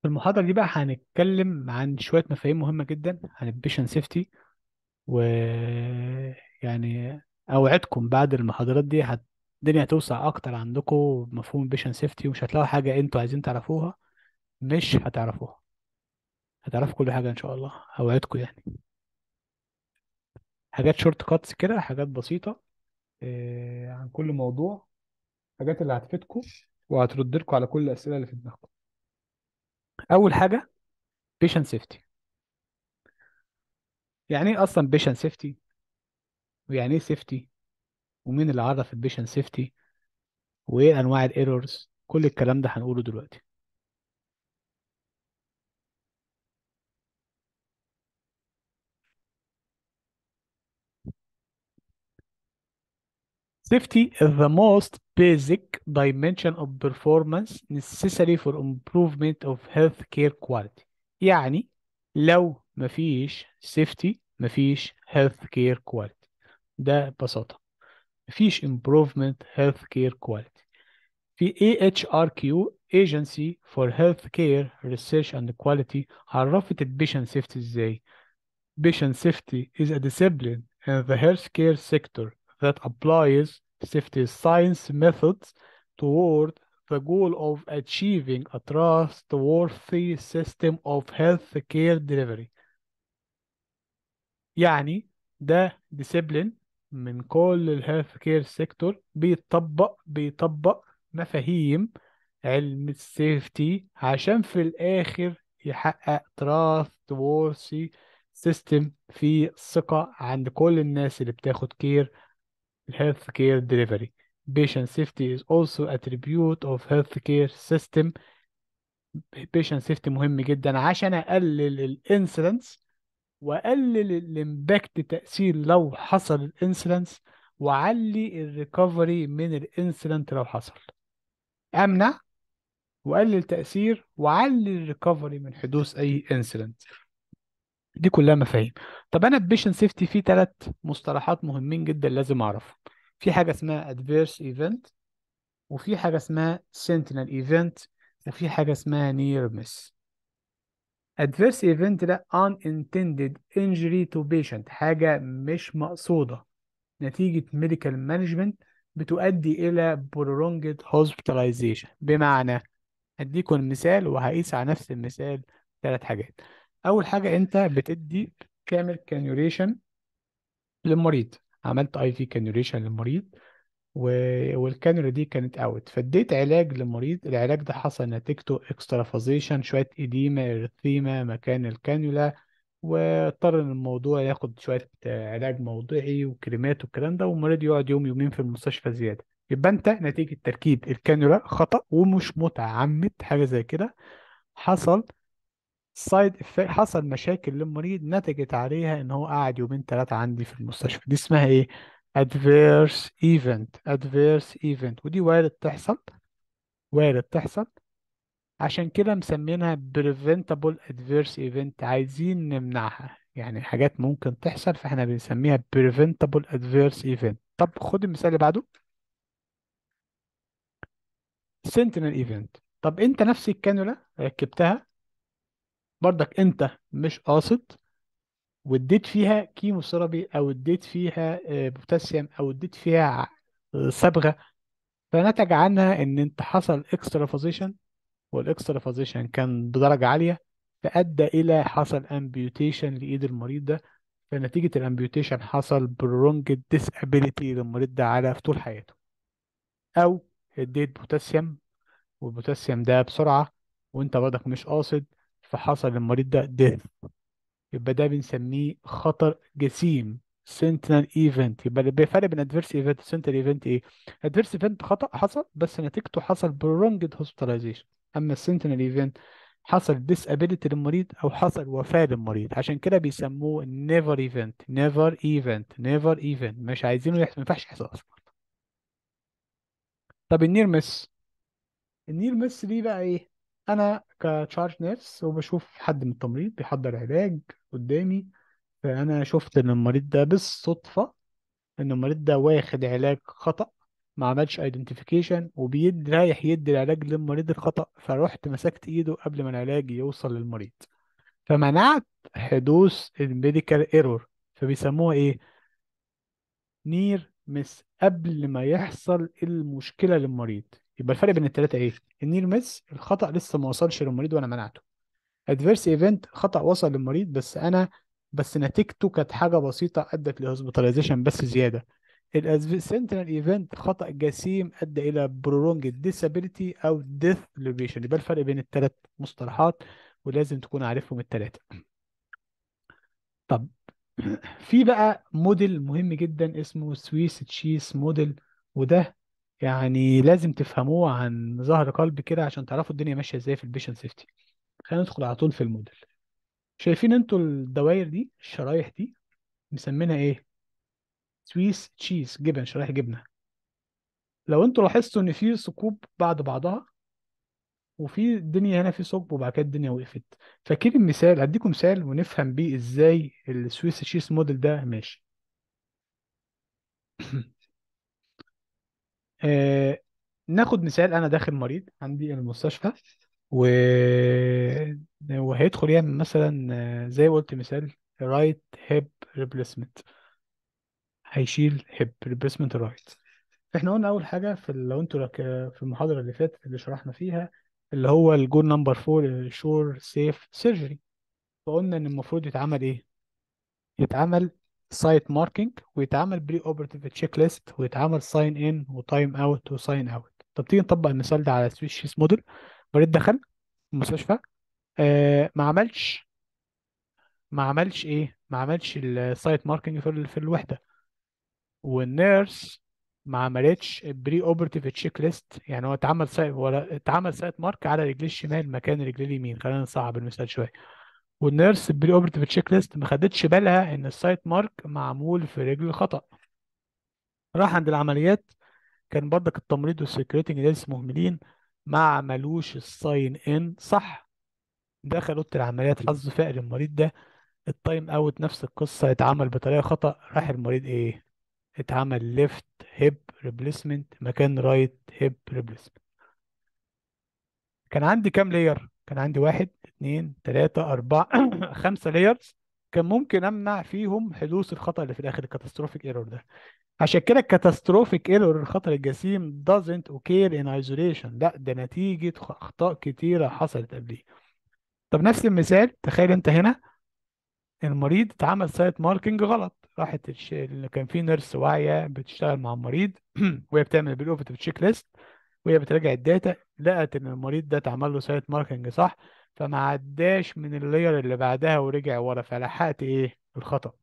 في المحاضرة دي بقى هنتكلم عن شوية مفاهيم مهمة جدا عن البيشن سيفتي و يعني أوعدكم بعد المحاضرات دي هت... الدنيا هتوسع أكتر عندكم بمفهوم البيشن سيفتي ومش هتلاقوا حاجة أنتوا عايزين تعرفوها مش هتعرفوها هتعرفوا كل حاجة إن شاء الله أوعدكم يعني حاجات شورت كاتس كده حاجات بسيطة آه، عن كل موضوع حاجات اللي هتفيدكم وهترد لكم على كل الأسئلة اللي في دماغكم أول حاجة بيشن سيفتي يعني إيه أصلا بيشن سيفتي ويعني إيه سيفتي ومين اللي عرف البيشن سيفتي وايه انواع الايرورز كل الكلام ده هنقوله دلوقتي Safety is the most basic dimension of performance necessary for improvement of healthcare quality. يعني لو مفيش safety مفيش healthcare quality. ده ببساطة. مفيش improvement healthcare quality. في AHRQ Agency for Healthcare Research and Quality عرفت البيشن سيفتي ازاي؟ Patient safety is a discipline in the healthcare sector that applies safety science methods toward the goal of achieving a trustworthy system of healthcare delivery. يعني ده discipline من كل الهيلث كير سيكتور بيطبق بيطبق مفاهيم علم السيفتي عشان في الآخر يحقق trustworthy system في ثقة عند كل الناس اللي بتاخد كير health care delivery. Patient safety is also attribute of healthcare system. Patient safety مهم جدا عشان أقلل الانسيدنس وأقلل الامباكت تأثير لو حصل الانسيدنس وأعلي الريكفري من الانسيدنت لو حصل. أمنع وأقلل تأثير وأعلي الريكفري من حدوث أي انسيدنت. دي كلها مفاهيم طب انا البيشن سيفتي فيه ثلاث مصطلحات مهمين جدا لازم اعرفهم في حاجه اسمها ادفيرس ايفنت وفي حاجه اسمها سنتينل ايفنت وفي حاجه اسمها نير مس ادفيرس ايفنت ده unintended injury to patient حاجه مش مقصوده نتيجه ميديكال مانجمنت بتؤدي الى prolonged hospitalization بمعنى اديكم مثال وهقيس على نفس المثال ثلاث حاجات اول حاجه انت بتدي تعمل كانيوليشن للمريض عملت اي في كانيوليشن للمريض و... والكانيولا دي كانت اوت فاديت علاج للمريض العلاج ده حصل نتيجته اكسترافازيشن شويه اديمه ارثيما مكان الكانيولا واضطر ان الموضوع ياخد شويه علاج موضعي وكريمات والكلام ده والمريض يقعد يوم يومين في المستشفى زياده يبقى انت نتيجه تركيب الكانيولا خطأ ومش متعمد حاجه زي كده حصل سايد افكت حصل مشاكل للمريض نتجت عليها ان هو قعد يومين ثلاثه عندي في المستشفى دي اسمها ايه adverse event adverse event ودي وارد تحصل وارد تحصل عشان كده مسمينها preventable adverse event عايزين نمنعها يعني حاجات ممكن تحصل فاحنا بنسميها preventable adverse event طب خد المثال اللي بعده sentinel event طب انت نفس الكانولا ركبتها برضك انت مش قاصد واديت فيها كيمو ثيرابي او اديت فيها آه، بوتاسيوم او اديت فيها آه، صبغه فنتج عنها ان انت حصل اكسترافازيشن والاكسترافازيشن كان بدرجه عاليه فادى الى حصل امبيوتيشن لايد المريض ده فنتيجه الامبيوتيشن حصل برونج ديسابيليتي للمريض ده على في طول حياته او اديت بوتاسيوم والبوتاسيوم ده بسرعه وانت برضك مش قاصد فحصل للمريض ده ديث يبقى ده بنسميه خطر جسيم سنتينل ايفنت يبقى الفرق بين ادفيرس ايفنت وسنتينل ايفنت ايه ادفيرس ايفنت خطأ حصل بس نتيجته حصل برونجد هوسبيتاليزيشن اما السنتينل ايفنت حصل ديسابيليتي للمريض او حصل وفاة للمريض عشان كده بيسموه نيفر ايفنت نيفر ايفنت نيفر ايفنت مش عايزينه يحصل ما ينفعش يحصل اصلا طب النير مس النير مس دي بقى ايه انا كتشارج نيرس وبشوف حد من التمريض بيحضر علاج قدامي فانا شفت ان المريض ده بالصدفه ان المريض ده واخد علاج خطأ ما عملش ايدنتيفيكيشن وبيدي رايح يدي العلاج للمريض الخطأ فرحت مسكت ايده قبل ما العلاج يوصل للمريض فمنعت حدوث الميديكال ايرور فبيسموها ايه نير مس قبل ما يحصل المشكلة للمريض يبقى الفرق بين التلاتة ايه النير مس الخطأ لسه ما وصلش للمريض وانا منعته ادفيرس ايفنت خطأ وصل للمريض بس انا بس نتيجته كانت حاجة بسيطة ادت لهوسبيتاليزيشن بس زيادة السنترال ايفنت خطأ جسيم ادى الى برولونج ديسابيليتي او ديث للبيشنت يبقى الفرق بين الثلاث مصطلحات ولازم تكون عارفهم الثلاثة طب في بقى موديل مهم جدا اسمه سويس تشيس موديل وده يعني لازم تفهموه عن ظهر قلب كده عشان تعرفوا الدنيا ماشيه ازاي في البيشنت سيفتي خلينا ندخل على طول في الموديل شايفين انتوا الدوائر دي الشرايح دي مسمينها ايه سويس تشيز جبن شرايح جبنه لو انتوا لاحظتوا ان في ثقوب بعد بعضها وفي الدنيا هنا في ثقب وبعد كده الدنيا وقفت فاكرين المثال اديكم مثال ونفهم بيه ازاي السويس تشيز موديل ده ماشي آه ناخد مثال انا داخل مريض عندي المستشفى و... وهيدخل يعمل مثلا آه، زي ما قلت مثال رايت هيب ريبليسمنت هيشيل هيب ريبليسمنت رايت احنا قلنا اول حاجه في ال- لو انتوا رك... في المحاضره اللي فاتت اللي شرحنا فيها اللي هو الجول نمبر 4 شور سيف سيرجري فقلنا ان المفروض يتعمل ايه يتعمل سايت ماركينج ويتعمل بري اوبرتيف تشيك ليست ويتعمل ساين ان وتايم اوت وساين اوت طب تيجي نطبق المثال ده على سويتش موديل مريض دخل المستشفى آه ما عملش ما عملش ايه ما عملش السايت ماركينج في ال- في الوحده والنيرس ما عملتش بري اوبرتيف تشيك ليست يعني هو اتعمل سايت ولا اتعمل سايت مارك على رجليه الشمال مكان رجليه اليمين خلينا نصعب المثال شويه والنيرس بري اوبرتيف تشيك ليست ما خدتش بالها ان السايت مارك معمول في رجل خطأ راح عند العمليات كان برضك التمريض والسكرتنج لسه مهملين ما عملوش الساين ان صح دخل اوضه العمليات حظ فقر المريض ده التايم اوت نفس القصه اتعمل بطريقه خطأ راح المريض ايه اتعمل ليفت هيب ريبليسمنت مكان رايت هيب ريبليسمنت كان عندي كام لاير كان عندي واحد اتنين تلاتة أربعة خمسة لايرز كان ممكن أمنع فيهم حدوث الخطأ اللي في الآخر الكاتاستروفيك ايرور ده عشان كده الكاتاستروفيك ايرور الخطأ الجسيم doesn't occur in isolation لا ده نتيجة أخطاء كتيرة حصلت قبليه طب نفس المثال تخيل أنت هنا المريض اتعمل سايت ماركينج غلط راحت الش... اللي كان في نيرس واعيه بتشتغل مع المريض وهي بتعمل بالاوبتيف تشيك ليست وهي بتراجع الداتا لقت ان المريض ده اتعمل له سايت ماركينج صح فما عداش من اللاير اللي بعدها ورجع ورا فلحقت ايه الخطأ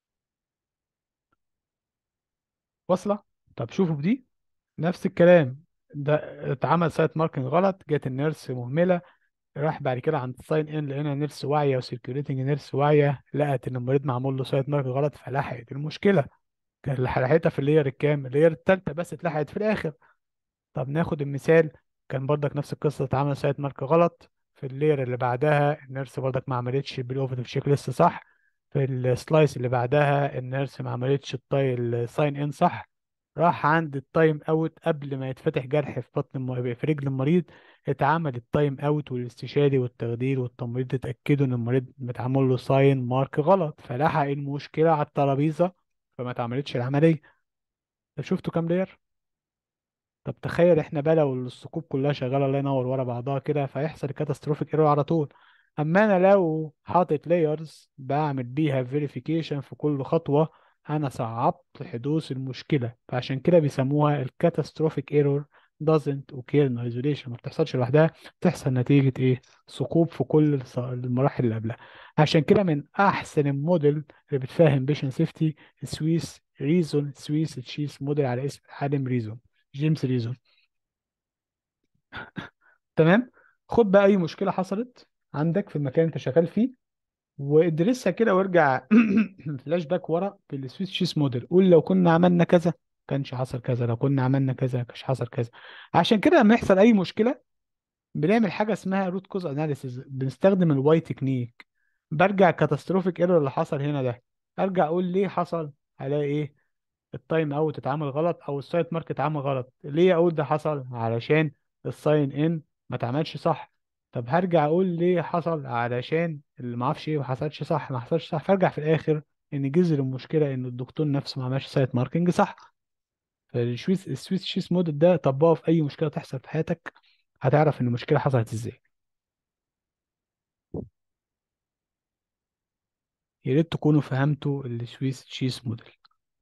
واصله طب شوفوا في دي نفس الكلام ده اتعمل سايت ماركينج غلط جت النيرس مهمله راح بعد كده عند الساين ان لقينا نيرس واعيه وسيركيوليتنج نيرس واعيه لقت ان المريض معمول له سايت مارك غلط فلحقت المشكله كان اللي لحقتها في اللاير الكام اللاير التالتة بس اتلحقت في الاخر طب ناخد المثال كان برضك نفس القصه اتعمل سايت مارك غلط في اللاير اللي بعدها النيرس برضك ما عملتش بالاوفيتيف تشيك ليست صح في السلايس اللي بعدها النيرس ما عملتش الطي الساين ان صح راح عند التايم اوت قبل ما يتفتح جرح في بطن الم... في رجل المريض اتعمل التايم اوت والاستشاري والتخدير والتمريض اتاكدوا ان المريض متعمل له ساين مارك غلط فلحق المشكله على الترابيزه فما اتعملتش العمليه طب شفتوا كام لاير طب تخيل احنا بقى لو الثقوب كلها شغاله الله ينور ورا بعضها كده فيحصل كاتاستروفيك ايرور على طول اما انا لو حاطط لايرز بعمل بيها فيريفيكيشن في كل خطوه انا صعبت حدوث المشكله فعشان كده بيسموها الكاتاستروفيك ايرور doesn't occur in isolation ما بتحصلش لوحدها بتحصل نتيجه ايه ثقوب في كل الص- المراحل اللي قبلها عشان كده من احسن الموديل اللي بتفهم بيشن سيفتي سويس ريزون سويس تشيس موديل على اسم عالم ريزون جيمس ريزون تمام خد بقى اي مشكله حصلت عندك في المكان اللي انت شغال فيه وادرسها كده وارجع فلاش باك ورا بالسويس تشيس موديل قول لو كنا عملنا كذا كانش حصل كذا لو كنا عملنا كذا كانش حصل كذا عشان كده لما يحصل اي مشكله بنعمل حاجه اسمها روت كوز اناليسيز بنستخدم الواي تكنيك برجع كاتاستروفيك ايرور اللي حصل هنا ده ارجع اقول ليه حصل الاقي ايه التايم اوت اتعمل غلط او السايت مارك اتعمل غلط ليه اقول ده حصل علشان الساين ان ما اتعملش صح طب هرجع اقول ليه حصل علشان اللي ما اعرفش ايه ما حصلش صح ما حصلش صح فارجع في الاخر ان جذر المشكله ان الدكتور نفسه ما عملش سايت ماركينج صح فالسويس السويس شيس موديل ده طبقه في اي مشكله تحصل في حياتك هتعرف ان المشكله حصلت ازاي يا ريت تكونوا فهمتوا السويس شيس موديل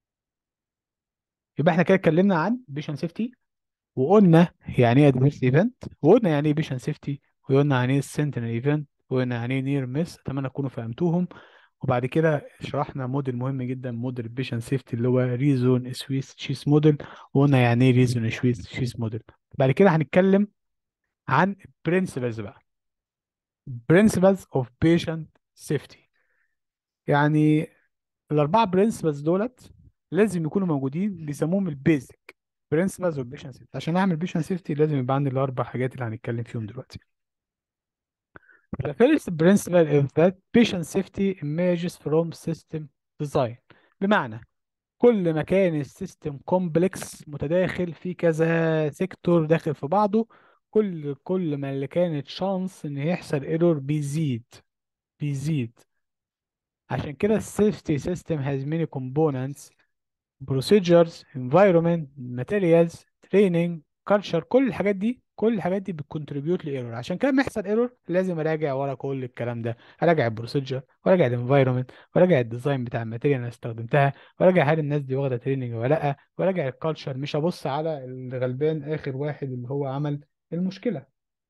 يبقى احنا كده اتكلمنا عن بيشن سيفتي وقلنا يعني ايه ادفيرس ايفنت وقلنا يعني ايه بيشن سيفتي وقلنا يعني ايه سنتينل ايفنت وقلنا يعني ايه نير مس اتمنى تكونوا فهمتوهم وبعد كده شرحنا موديل مهم جدا موديل البيشن سيفتي اللي هو ريزون سويس شيس موديل وقلنا يعني ايه ريزون سويس شيس موديل بعد كده هنتكلم عن برنسبلز بقى principles of patient safety يعني الأربعة برنسبلز دولت لازم يكونوا موجودين بيسموهم البيزك برنسبلز اوف بيشن سيفتي عشان اعمل بيشن سيفتي لازم يبقى عندي الاربع حاجات اللي هنتكلم فيهم دلوقتي The first principle is that patient safety emerges from system design بمعنى كل ما كان السيستم كومبلكس متداخل في كذا سيكتور داخل في بعضه كل كل ما اللي كانت شانس ان يحصل ايرور بيزيد بيزيد عشان كده السيفتي سيستم has many components procedures environment materials training culture كل الحاجات دي كل الحاجات دي بتكونتريبيوت لايرور عشان كده لما يحصل ايرور لازم اراجع ورا كل الكلام ده اراجع البروسيجر وراجع الانفايرمنت وراجع الديزاين بتاع الماتيريال اللي انا استخدمتها وراجع هل الناس دي واخده تريننج ولا لا وراجع الكالتشر مش هبص على الغلبان اخر واحد اللي هو عمل المشكله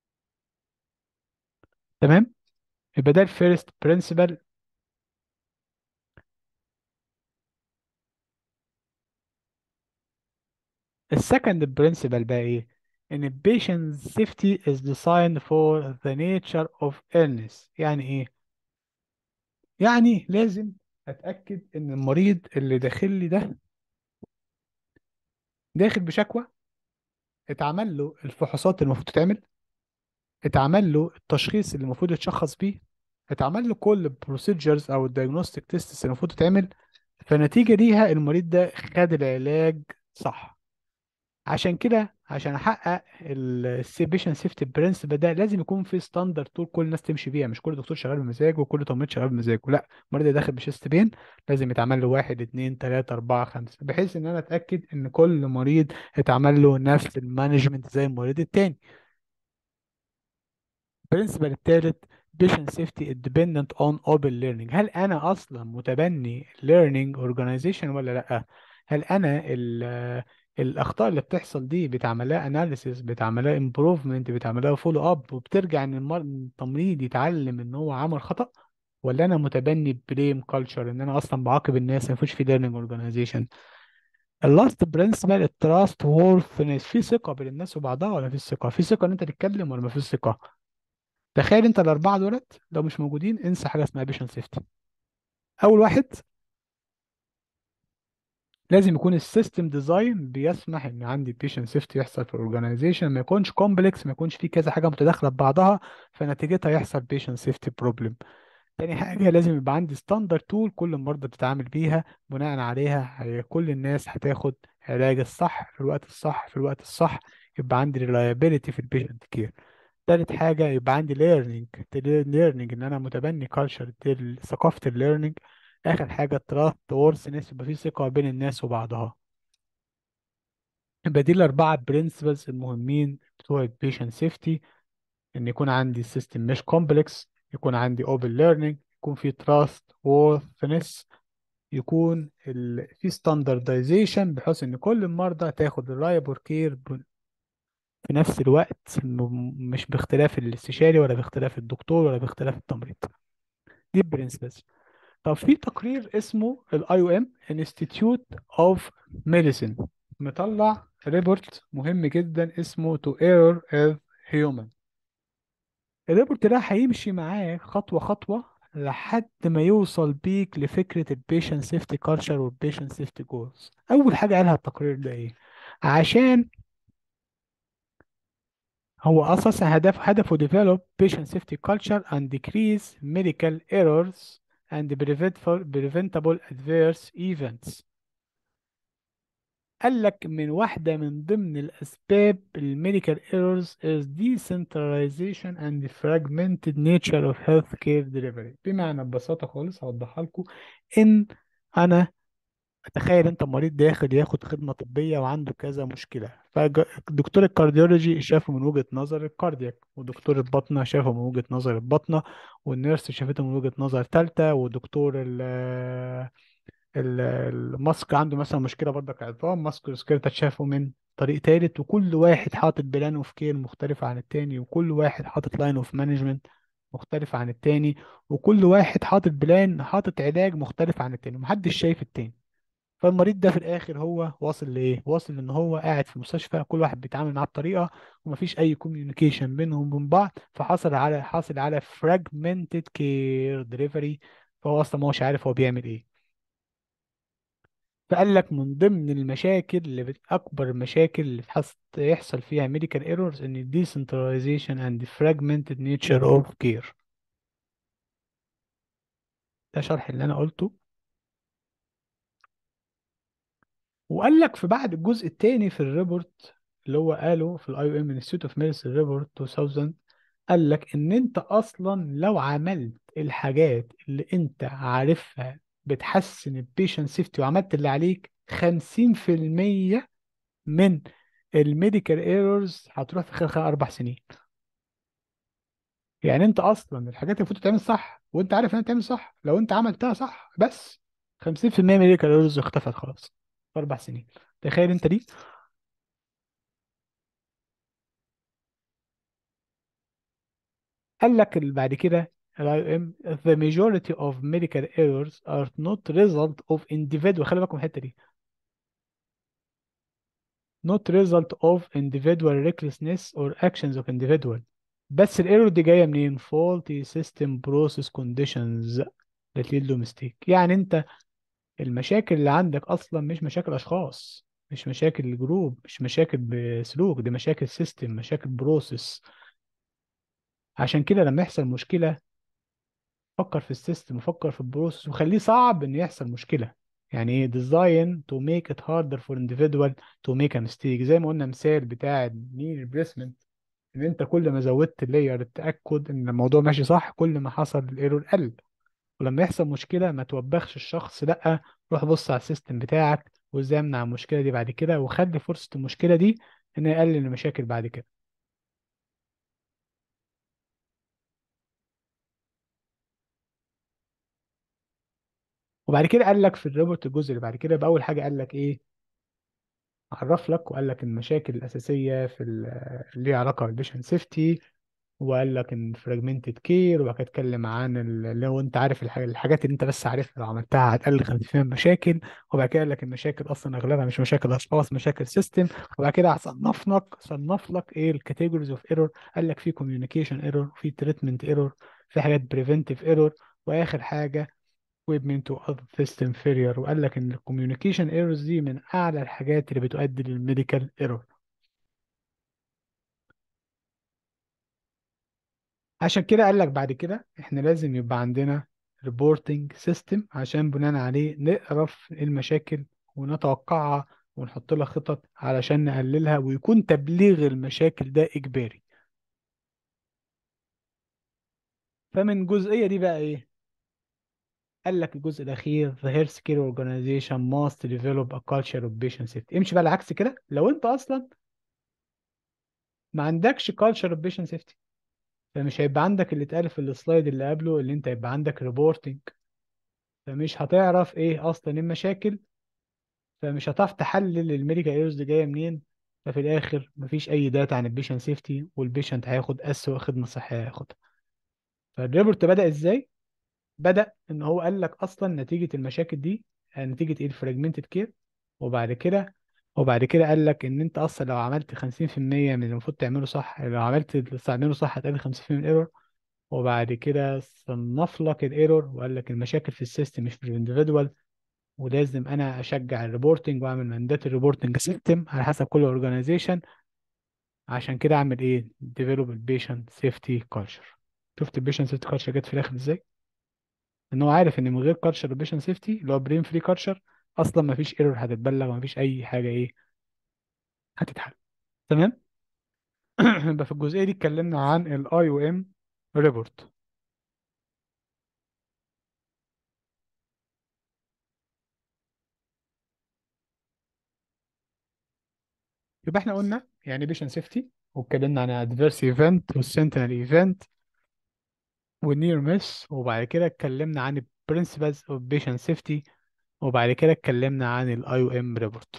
تمام يبقى ده الفيرست برنسبل السكند برنسبل بقى ايه ان patient safety is designed for the nature of illness يعني ايه يعني لازم اتاكد ان المريض اللي داخل لي ده داخل بشكوى اتعمل له الفحوصات اللي المفروض تتعمل اتعمل له التشخيص اللي المفروض يتشخص بيه اتعمل له كل البروسيجرز او الدايجنوستيك تيستس اللي المفروض تتعمل فنتيجة ليها المريض ده خد العلاج صح عشان كده عشان احقق السيبيشن سيفتي برنسبل ده لازم يكون في ستاندرد طول كل الناس تمشي بيها مش كل دكتور شغال بمزاجه وكل تمريض شغال بمزاجه لا المريض اللي داخل بشيست بين لازم يتعمل له واحد اتنين تلاتة أربعة خمسة بحيث إن أنا أتأكد إن كل مريض اتعمل له نفس المانجمنت زي المريض التاني البرنسبل الثالث patient safety is dependent on open learning هل أنا أصلا متبني learning organization ولا لأ؟ هل أنا ال الأخطاء اللي بتحصل دي بتعمل لها analysis بتعمل لها improvement بتعمل لها follow up وبترجع إن المر- التمريض يتعلم إن هو عمل خطأ ولا أنا متبني blame culture إن أنا أصلا بعاقب الناس ما يفوش في learning organization اللاست برنسبل التراست وورثنس في ثقة بين الناس وبعضها ولا في ثقة؟ في ثقة إن أنت تتكلم ولا ما فيش ثقة؟ تخيل انت الاربعه دولت لو مش موجودين انسى حاجه اسمها بيشن سيفتي اول واحد لازم يكون السيستم ديزاين بيسمح ان عندي بيشن سيفتي يحصل في الاورجنايزيشن ما يكونش كومبلكس ما يكونش فيه كذا حاجه متداخله ببعضها فنتيجتها يحصل بيشن سيفتي بروبلم تاني حاجة لازم يبقى عندي ستاندرد تول كل المرضى بتتعامل بيها بناء عليها هي- كل الناس هتاخد علاج الصح في الوقت الصح في الوقت الصح يبقى عندي reliability في البيشنت كير تالت حاجة يبقى عندي learning learning إن أنا متبني culture دي ثقافة الليرنينج آخر حاجة trust worthiness يبقى في ثقة بين الناس وبعضها يبقى دي الأربعة برنسبلز المهمين بتوع البيشنت سيفتي إن يكون عندي السيستم مش كومبلكس يكون عندي open learning يكون في trust worthiness يكون ال... في standardization بحيث إن كل المرضى تاخد reliable care في نفس الوقت م- مش باختلاف الاستشاري ولا باختلاف الدكتور ولا باختلاف التمريض دي البرنسبلز طب في تقرير اسمه الاي او ام انستيتيوت اوف ميديسين مطلع ريبورت مهم جدا اسمه تو ايرور از هيومن الريبورت ده هيمشي معاه خطوه خطوه لحد ما يوصل بيك لفكره البيشنت سيفتي كارشر والبيشنت سيفتي جولز اول حاجه قالها التقرير ده ايه عشان هو أساسا هدف هدفه develop patient safety culture and decrease medical errors and prevent preventable adverse events قال لك من واحدة من ضمن الأسباب الميديكال errors is decentralization and fragmented nature of healthcare delivery بمعنى ببساطة خالص هوضحها لكم إن أنا تخيل أنت مريض داخل ياخد خدمة طبية وعنده كذا مشكلة فدكتور الكارديولوجي شافه من وجهة نظر الكاردياك ودكتور الباطنة شافه من وجهة نظر الباطنة والنيرس شافته من وجهة نظر تالتة ودكتور ال ال- الماسك عنده مثلا مشكله برضك عظام ماسك سكيرتا شافه من طريق تالت وكل واحد حاطط بلان اوف كير مختلفة عن التاني وكل واحد حاطط لاين اوف مانجمنت مختلف عن التاني وكل واحد حاطط بلان حاطط علاج مختلف عن التاني ومحدش شايف التاني فالمريض ده في الاخر هو واصل لايه واصل ان هو قاعد في مستشفى كل واحد بيتعامل معاه بطريقه ومفيش اي كوميونيكيشن بينهم وبين بعض فحصل على حاصل على fragmented care delivery فهو اصلا ما هوش عارف هو بيعمل ايه فقال لك من ضمن المشاكل اللي بت... اكبر المشاكل اللي تحس... يحصل فيها medical errors ان decentralization and fragmented nature of care ده شرح اللي انا قلته وقال لك في بعد الجزء الثاني في الريبورت اللي هو قاله في الاي او ام انستيتيوت اوف ميديسن ريبورت 2000 قال لك ان انت اصلا لو عملت الحاجات اللي انت عارفها بتحسن البيشنت سيفتي وعملت اللي عليك 50% من الميديكال ايرورز هتروح في خلال خلال اربع سنين يعني انت اصلا الحاجات اللي المفروض تعمل صح وانت عارف انها تعمل صح لو انت عملتها صح بس 50% من الميديكال ايرورز اختفت خلاص في اربع سنين تخيل انت دي قال لك اللي بعد كده ال IOM the majority of medical errors are not result of individual خلي بالكم من الحته دي not result of individual recklessness or actions of individual بس الايرور دي جايه منين faulty system process conditions that lead to mistake يعني انت المشاكل اللي عندك اصلا مش مشاكل اشخاص مش مشاكل جروب مش مشاكل بسلوك دي مشاكل سيستم مشاكل بروسيس عشان كده لما يحصل مشكله فكر في السيستم وفكر في البروسيس وخليه صعب ان يحصل مشكله يعني ايه design to make it harder for individual to make a mistake زي ما قلنا مثال بتاع الني ريبليسمنت ان انت كل ما زودت اللاير التاكد ان الموضوع ماشي صح كل ما حصل الايرور قل ولما يحصل مشكله ما توبخش الشخص لا روح بص على السيستم بتاعك وازاي امنع المشكله دي بعد كده وخلي فرصه المشكله دي ان يقلل المشاكل بعد كده وبعد كده قال لك في الريبورت الجزء اللي بعد كده بأول حاجه قال لك ايه عرف لك وقال لك المشاكل الاساسيه في ال- اللي ليها علاقه بالبيشنت سيفتي وقال لك ان فراجمنتد كير وبعد كده اتكلم عن ال- اللي هو انت عارف الح- الحاجات اللي انت بس عارفها لو عملتها هتقلل 50% من المشاكل وبعد كده قال لك المشاكل اصلا اغلبها مش مشاكل اشخاص مشاكل سيستم وبعد كده هصنف لك صنف لك ايه الكاتيجوريز اوف ايرور قال لك في كوميونيكيشن ايرور في تريتمنت ايرور في حاجات بريفنتيف ايرور واخر حاجه equipment to other system failure وقال لك ان الكوميونيكيشن ايرورز دي من اعلى الحاجات اللي بتؤدي للميديكال ايرور عشان كده قال لك بعد كده احنا لازم يبقى عندنا ريبورتنج سيستم عشان بناء عليه نعرف المشاكل ونتوقعها ونحط لها خطط علشان نقللها ويكون تبليغ المشاكل ده إجباري فمن الجزئية دي بقى إيه؟ قال لك الجزء الأخير the healthcare organization must develop a culture of patient safety امشي بقى العكس كده لو أنت أصلا ما عندكش culture of patient safety فمش هيبقى عندك اللي اتقال في السلايد اللي قبله اللي انت يبقى عندك ريبورتنج فمش هتعرف ايه اصلا المشاكل فمش هتعرف تحلل الميديكال ايرورز دي جايه منين ففي الاخر مفيش اي داتا عن البيشنت سيفتي والبيشنت هياخد اسوأ خدمه صحيه هياخدها فالريبورت بدأ ازاي بدأ ان هو قال لك اصلا نتيجه المشاكل دي نتيجه ايه الفراجمنتد كير وبعد كده وبعد كده قال لك ان انت اصلا لو عملت 50% من اللي المفروض تعمله صح لو عملت اللي تعمله صح هتقلل 50% من الايرور وبعد كده صنف لك الايرور وقال لك المشاكل في السيستم مش في الاندفيدوال ولازم انا اشجع الريبورتنج واعمل ماندات الريبورتنج سيستم على حسب كل اورجانيزيشن عشان كده اعمل ايه ديفلوب البيشنت سيفتي كلتشر شفت البيشنت سيفتي كلتشر جت في الاخر ازاي ان هو عارف ان من غير كلتشر البيشنت سيفتي اللي هو برين فري كلتشر اصلا ما فيش ايرور هتتبلغ ما فيش اي حاجه ايه هتتحل تمام يبقى في الجزئيه دي اتكلمنا عن الاي او ام ريبورت يبقى احنا قلنا يعني بيشن سيفتي واتكلمنا عن ادفيرس ايفنت والسنتينل ايفنت والنير مس وبعد كده اتكلمنا عن البرنسبلز اوف بيشن سيفتي وبعد كده اتكلمنا عن الاي او ام ريبورت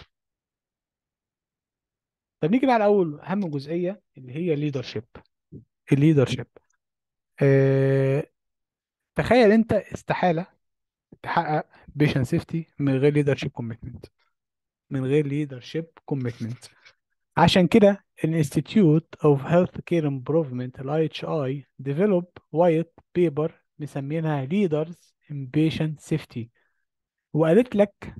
طب نيجي بقى على اول اهم جزئيه اللي هي ليدرشيب الليدرشيب اه تخيل انت استحاله تحقق بيشن سيفتي من غير ليدرشيب كوميتمنت من غير ليدرشيب كوميتمنت عشان كده الانستيتيوت اوف هيلث كير امبروفمنت الاي اتش اي ديفلوب وايت بيبر مسمينها ليدرز ان بيشنت سيفتي وقالت لك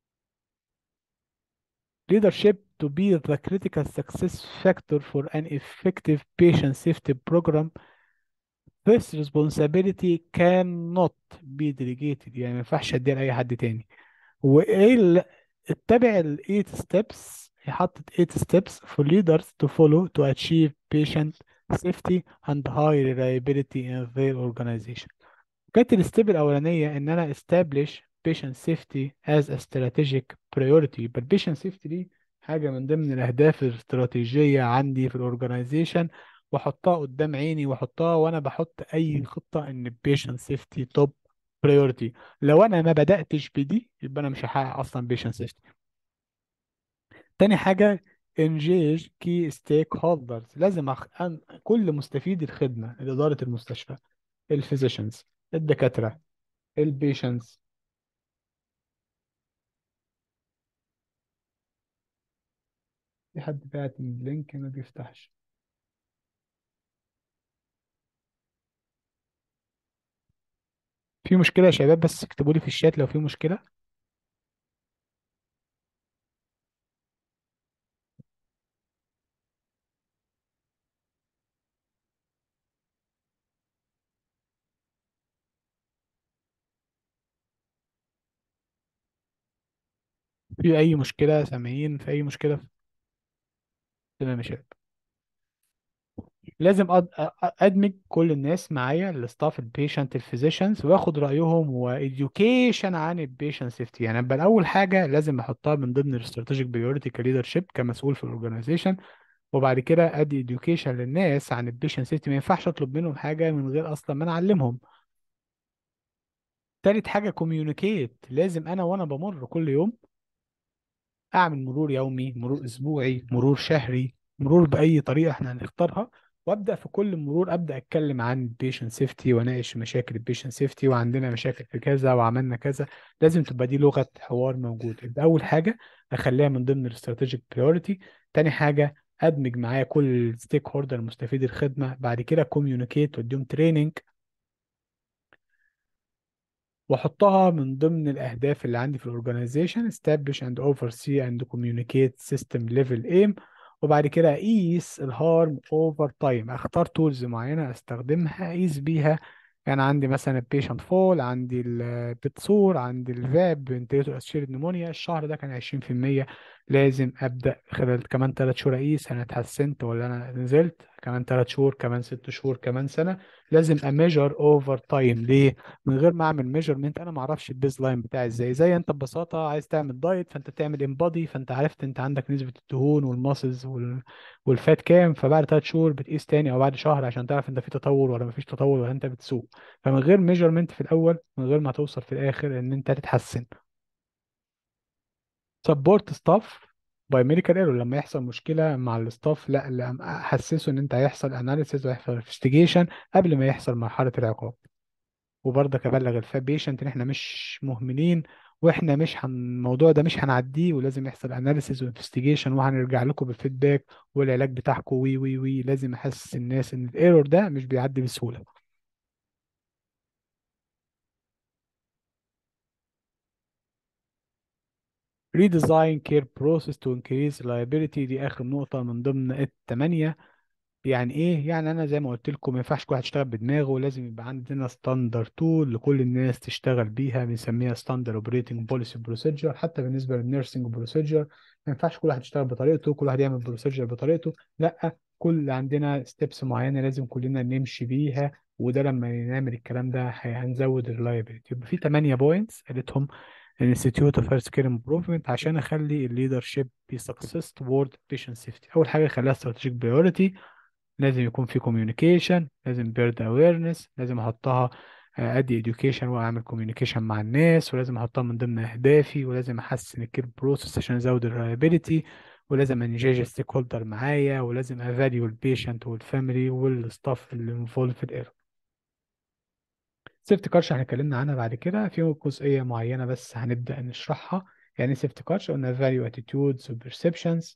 leadership to be the critical success factor for an effective patient safety program this responsibility cannot be delegated يعني ما ينفعش اديها لاي حد تاني وايه ال- اتبع ال 8 steps هي حطت 8 steps for leaders to follow to achieve patient safety and high reliability in their organization كانت الستيب الأولانية إن أنا establish patient safety as a strategic priority يبقى ال patient safety دي حاجة من ضمن الأهداف الاستراتيجية عندي في الأورجنايزيشن وأحطها قدام عيني وأحطها وأنا بحط أي خطة إن ال patient safety top priority لو أنا ما بدأتش بدي يبقى أنا مش هحقق أصلا patient safety تاني حاجة engage key stakeholders لازم أخ... أن... كل مستفيد الخدمة إدارة المستشفى الفيزيشنز الدكاترة البيشنتس في حد بعت من اللينك ما بيفتحش في مشكلة يا شباب بس اكتبوا لي في الشات لو في مشكلة في أي مشكلة سامعين في أي مشكلة تمام يا شباب لازم أد... أ- أدمج كل الناس معايا الستاف البيشنت الفيزيشنز واخد رأيهم وإديوكيشن عن البيشنت سيفتي يعني يبقى أول حاجة لازم أحطها من ضمن الاستراتيجيك بريورتي كليدرشيب كمسؤول في الأورجنايزيشن وبعد كده أدي إديوكيشن للناس عن البيشنت سيفتي ما ينفعش أطلب منهم حاجة من غير أصلا ما أنا أعلمهم تالت حاجة كوميونيكيت لازم أنا وأنا بمر كل يوم اعمل مرور يومي مرور اسبوعي مرور شهري مرور باي طريقه احنا هنختارها وابدا في كل مرور ابدا اتكلم عن البيشنت سيفتي واناقش مشاكل البيشنت سيفتي وعندنا مشاكل في كذا وعملنا كذا لازم تبقى دي لغه حوار موجود يبقى اول حاجه اخليها من ضمن الاستراتيجيك بريورتي تاني حاجه ادمج معايا كل الستيك هولدر مستفيد الخدمه بعد كده كوميونيكيت واديهم تريننج واحطها من ضمن الاهداف اللي عندي في الاورجنايزيشن establish and oversee and communicate system level aim وبعد كده اقيس الهارم اوفر تايم اختار تولز معينه استخدمها اقيس بيها يعني عندي مثلا البيشنت فول عندي البتسور عندي الفاب فنتيليتور اسيرد نمونيا الشهر ده كان 20% لازم ابدا خلال كمان 3 شهور اقيس انا اتحسنت ولا انا نزلت كمان 3 شهور كمان 6 شهور كمان سنه لازم اميجر اوفر تايم ليه من غير ما اعمل ميجرمنت انا ما اعرفش البيز لاين بتاعي ازاي زي انت ببساطه عايز تعمل دايت فانت تعمل انبادي فانت عرفت انت عندك نسبه الدهون والماسلز وال... والفات كام فبعد ثلاث شهور بتقيس تاني او بعد شهر عشان تعرف انت في تطور ولا مفيش تطور ولا انت بتسوق فمن غير ميجرمنت في الاول من غير ما توصل في الاخر ان انت تتحسن سبورت ستاف باي ميديكال ايرور لما يحصل مشكله مع الستاف لا لا احسسه ان انت هيحصل اناليسيز وهيحصل انفستيجيشن قبل ما يحصل مرحله العقاب وبرضك ابلغ الفاب بيشنت ان احنا مش مهملين واحنا مش هن... الموضوع ده مش هنعديه ولازم يحصل اناليسيز وانفستيجيشن وهنرجع لكم بالفيدباك والعلاج بتاعكم وي وي وي لازم احسس الناس ان الايرور ده مش بيعدي بسهوله redesign care process to increase reliability دي اخر نقطه من ضمن الثمانيه يعني ايه يعني انا زي ما قلت لكم ما ينفعش كل واحد يشتغل بدماغه لازم يبقى عندنا ستاندر تول لكل الناس تشتغل بيها بنسميها ستاندر اوبريتنج بوليسي بروسيجر حتى بالنسبه للنيرسينج بروسيجر ما ينفعش كل واحد يشتغل بطريقته كل واحد يعمل بروسيجر بطريقته لا كل عندنا ستيبس معينه لازم كلنا نمشي بيها وده لما نعمل الكلام ده هي- هنزود الريلايبيلتي يبقى في 8 بوينتس قالتهم الانستيتيوت اوف هيلث كير امبروفمنت عشان اخلي الليدر شيب بي سكسس تورد بيشنت سيفتي اول حاجه خليها استراتيجيك برايورتي لازم يكون في communication لازم build awareness لازم احطها آه، ادي education واعمل communication مع الناس ولازم احطها من ضمن اهدافي ولازم احسن الكير بروسيس عشان ازود الريلابيلتي ولازم انجيج الستيك هولدر معايا ولازم افاليو البيشنت والفاميلي والستاف اللي انفولد في الايرور سيفتي كارش احنا اتكلمنا عنها بعد كده في جزئيه معينه بس هنبدا نشرحها يعني سيفتي كارش قلنا فاليو اتيتيودز وبرسبشنز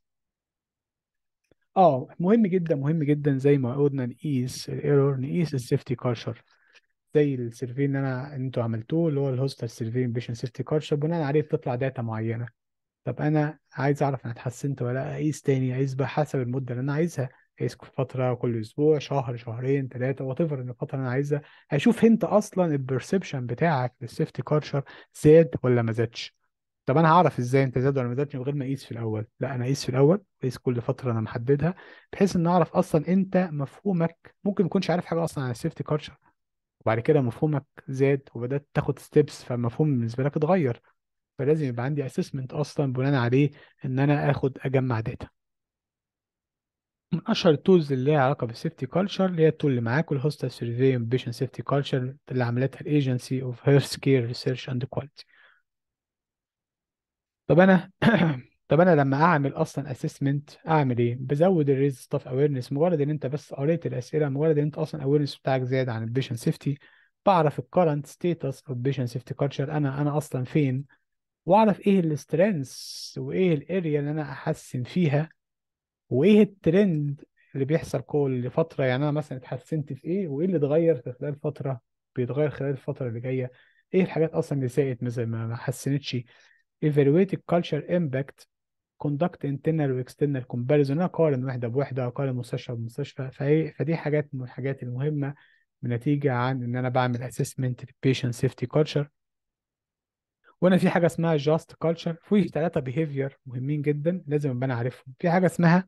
اه مهم جدا مهم جدا زي ما قلنا نقيس الايرور نقيس السيفتي كارشر زي السيرفي اللي انا انتوا عملتوه اللي هو الهوستل سيرفي بيشن سيفتي كارشر بناء عليه بتطلع داتا معينه طب انا عايز اعرف انا اتحسنت ولا لا اقيس تاني اقيس بحسب المده اللي انا عايزها اقيس فتره كل اسبوع شهر شهرين ثلاثه وات ايفر الفتره اللي انا عايزها هشوف انت اصلا البرسبشن بتاعك للسيفتي كارشر زاد ولا ما زادش طب انا هعرف ازاي انت زاد ولا ما زادش من غير ما اقيس في الاول لا انا اقيس في الاول اقيس كل فتره انا محددها بحيث ان اعرف اصلا انت مفهومك ممكن ما تكونش عارف حاجه اصلا عن السيفتي كارشر وبعد كده مفهومك زاد وبدات تاخد ستيبس فالمفهوم بالنسبه لك اتغير فلازم يبقى عندي اسسمنت اصلا بناء عليه ان انا اخد اجمع داتا من اشهر التولز اللي ليها علاقه بالسيفتي كلتشر اللي هي التول اللي معاكم الهوستال سيرفي بيشن سيفتي كلتشر اللي عملتها الايجنسي اوف هيلث كير ريسيرش اند كواليتي طب انا طب انا لما اعمل اصلا اسسمنت اعمل ايه بزود الريز ستاف اويرنس مجرد ان انت بس قريت الاسئله مجرد ان انت اصلا اويرنس بتاعك زاد عن البيشن سيفتي بعرف الكرنت ستيتس اوف بيشن سيفتي كلتشر انا انا اصلا فين واعرف ايه السترينثs وايه الاريا اللي انا احسن فيها وايه الترند اللي بيحصل كل فتره يعني انا مثلا اتحسنت في ايه وايه اللي اتغير في خلال فتره بيتغير خلال الفتره اللي جايه ايه الحاجات اصلا اللي ساءت مثلا ما ما حسنتش evaluate culture impact conduct internal و external comparison انا اقارن وحده بوحده اقارن مستشفى بمستشفى فهي فدي حاجات من الحاجات المهمه بنتيجه عن ان انا بعمل assessment patient safety culture وانا في حاجه اسمها just culture في ثلاثه behavior مهمين جدا لازم ابقى انا عارفهم في حاجه اسمها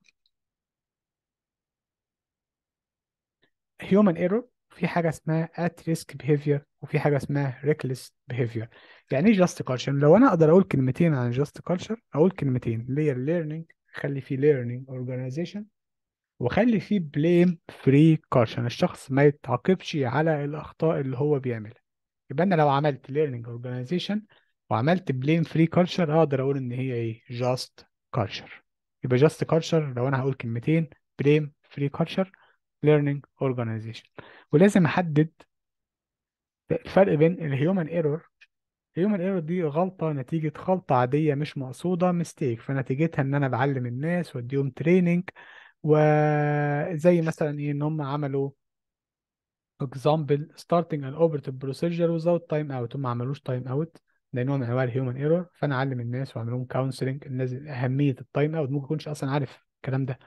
human error في حاجه اسمها at risk behavior وفي حاجه اسمها reckless behavior يعني ايه just culture لو انا اقدر اقول كلمتين عن just culture اقول كلمتين اللي هي learning خلي فيه learning organization وخلي فيه blame free culture الشخص ما يتعاقبش على الاخطاء اللي هو بيعملها يبقى انا لو عملت learning organization وعملت blame free culture اقدر اقول ان هي ايه just culture يبقى just culture لو انا هقول كلمتين blame free culture learning organization ولازم احدد الفرق بين الهيومن ايرور الهيومن ايرور دي غلطة نتيجة غلطة عادية مش مقصودة ميستيك فنتيجتها ان انا بعلم الناس واديهم تريننج وزي مثلا ايه ان هم عملوا example starting an operative procedure without time out هم ما عملوش time out ده نوع من انواع الهيومن ايرور فانا اعلم الناس واعمل لهم كونسلنج الناس اهميه التايم اوت ممكن يكونش اصلا عارف الكلام ده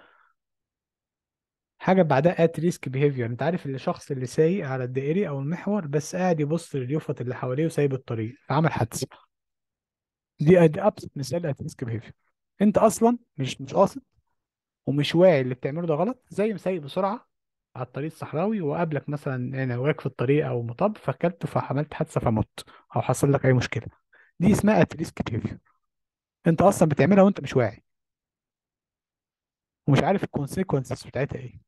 حاجه بعدها ات ريسك بيهيفير انت عارف الشخص اللي سايق على الدائري او المحور بس قاعد يبص لليوفط اللي حواليه وسايب الطريق فعمل حادثه دي دي ابسط مثال ات ريسك بيهيفير انت اصلا مش مش قاصد ومش واعي اللي بتعمله ده غلط زي ما سايق بسرعه على الطريق الصحراوي وقابلك مثلا انا واقف في الطريق او مطب فكلت فعملت حادثه فمت او حصل لك اي مشكله دي اسمها ات ريسك بيهيفير انت اصلا بتعملها وانت مش واعي ومش عارف الكونسيكونسز بتاعتها ايه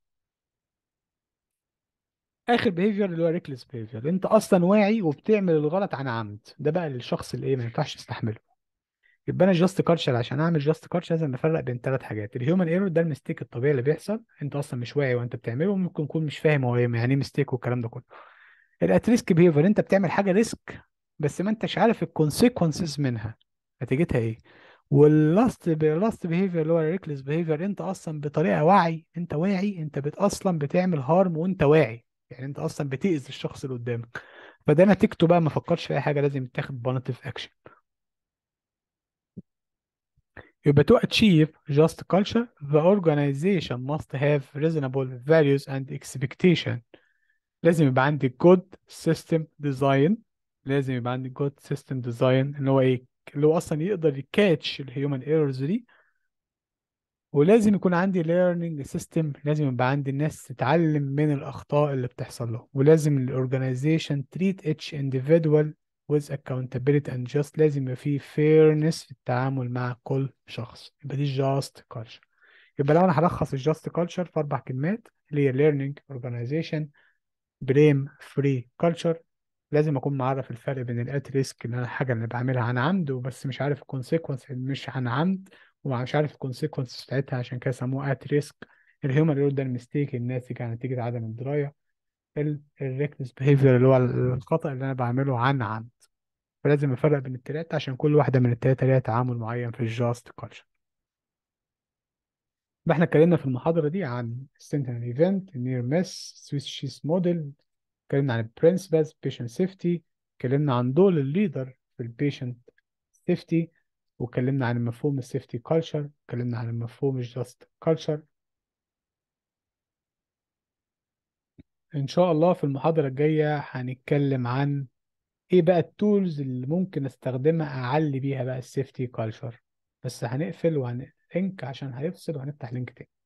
اخر بيهيفير اللي هو ريكلس بيهيفير انت اصلا واعي وبتعمل الغلط عن عمد ده بقى للشخص اللي ايه ما ينفعش يستحمله يبقى انا جاست كارشر عشان اعمل جاست كارشر لازم نفرق بين ثلاث حاجات الهيومن ايرور ده المستيك الطبيعي اللي بيحصل انت اصلا مش واعي وانت بتعمله ممكن تكون مش فاهم هو يعني ايه مستيك والكلام ده كله الات ريسك بيهيفير انت بتعمل حاجه ريسك بس ما انتش عارف الكونسيكونسز منها نتيجتها ايه واللاست لاست بيهيفير اللي هو الريكلس بيهيفير انت اصلا بطريقه وعي انت واعي انت بت اصلا بتعمل هارم وانت واعي يعني انت اصلا بتاذي الشخص اللي قدامك فده نتيجته بقى ما فكرش في اي حاجه لازم يتاخد بونتيف اكشن يبقى to achieve just culture the organization must have reasonable values and expectation لازم يبقى عندي good system design لازم يبقى عندي good system design اللي هو ايه اللي هو اصلا يقدر يكاتش الهيومن ايرورز دي ولازم يكون عندي learning system لازم يبقى عندي الناس تتعلم من الأخطاء اللي بتحصل له ولازم ال organization treat each individual with accountability and just لازم يبقى فيه fairness في التعامل مع كل شخص يبقى دي just culture يبقى لو أنا هلخص ال just culture في أربع كلمات اللي هي learning organization blame free culture لازم اكون معرف الفرق بين الات ريسك ان انا الحاجه اللي بعملها عن عمد وبس مش عارف الكونسيكونس مش عن عمد ومش عارف الكونسيكونس بتاعتها عشان كده سموه ات ريسك الهيومن ايرور ده المستيك الناتج عن نتيجه عدم الدرايه الريكنس بيهيفير اللي هو الخطا اللي انا بعمله عن عمد فلازم افرق بين التلاته عشان كل واحده من التلاته ليها تعامل معين في الجاست كلتشر احنا اتكلمنا في المحاضره دي عن السنتينل ايفنت النير ميس سويس شيس موديل اتكلمنا عن البرنسبلز بيشنت سيفتي اتكلمنا عن دور الليدر في البيشنت سيفتي واتكلمنا عن مفهوم السيفتي كلتشر اتكلمنا عن مفهوم الجاست كلتشر ان شاء الله في المحاضرة الجاية هنتكلم عن ايه بقى التولز اللي ممكن استخدمها اعلي بيها بقى السيفتي كلتشر بس هنقفل وهنلينك عشان هيفصل وهنفتح لينك تاني